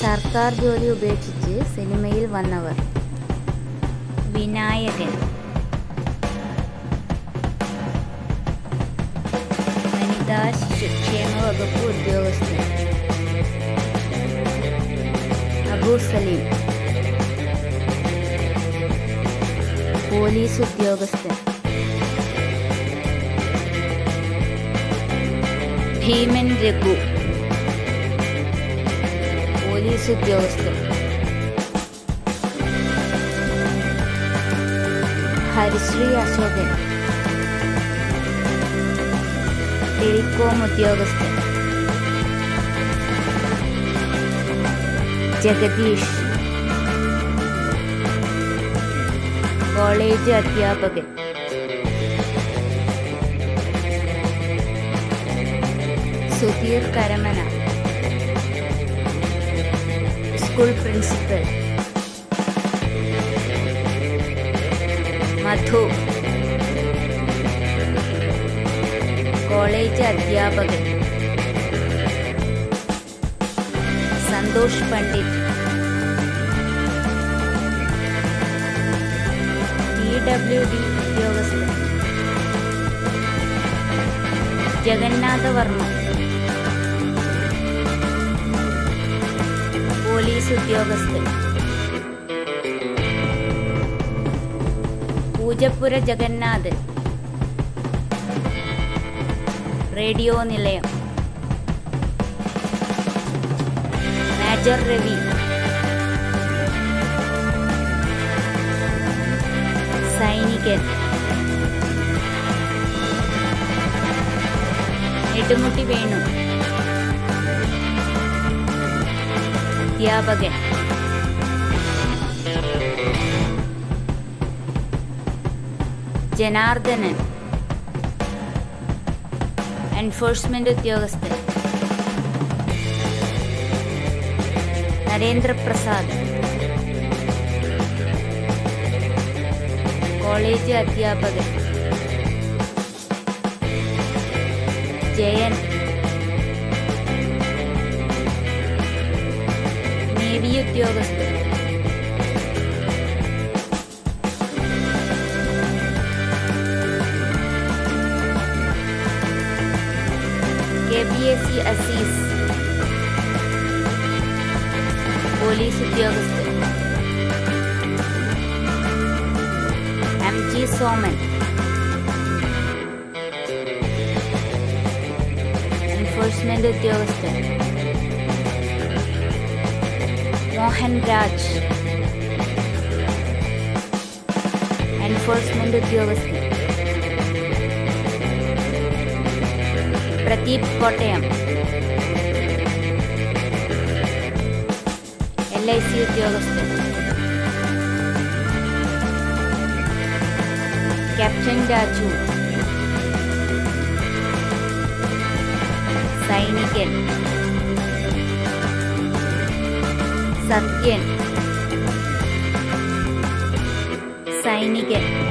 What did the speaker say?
സർക്കാർ ജോലി ഉപേക്ഷിച്ച് സിനിമയിൽ വന്നവർ വിനായകൻ വനിതാ ശിശുക്ഷേമ വകുപ്പ് ഉദ്യോഗസ്ഥൻ അബു സലീം പോലീസ് ഉദ്യോഗസ്ഥൻ ഭീമൻ രഘു പോലീസ് ഉദ്യോഗസ്ഥൻ ഹരിശ്രീ അശോകൻ ടെലികോം ഉദ്യോഗസ്ഥൻ ജഗദീഷ് കോളേജ് അധ്യാപകൻ Sudheer Karamana school principal Madhu college അധ്യാപകൻ Santhosh Pandit P W D ഉദ്യോഗസ്ഥൻ ജഗന്നാഥ വർമ്മ പോലീസ് ഉദ്യോഗസ്ഥൻ പൂജപ്പുര ജഗന്നാഥൻ റേഡിയോ നിലയം മേജർ രവി സൈനികൻ നെടുമുട്ടി വേണു അധ്യാപകൻ ജനാർദ്ദനൻ എൻഫോഴ്സ്മെന്റ് ഉദ്യോഗസ്ഥൻ നരേന്ദ്രപ്രസാദ് കോളേജ് അധ്യാപകൻ ജയൻ നേവി ഉദ്യോഗസ്ഥൻ K B S C Azeez police ഉദ്യോഗസ്ഥൻ എം ജി സോമൻ എൻഫോഴ്സ്മെന്റ് ഉദ്യോഗസ്ഥൻ മോഹൻ രാജ് എൻഫോഴ്സ്മെന്റ് ഉദ്യോഗസ്ഥൻ Pradeep Kottayam L I C ഉദ്യോഗസ്ഥൻ ക്യാപ്റ്റൻ രാജു സൈനികൻ സത്യൻ സൈനികൻ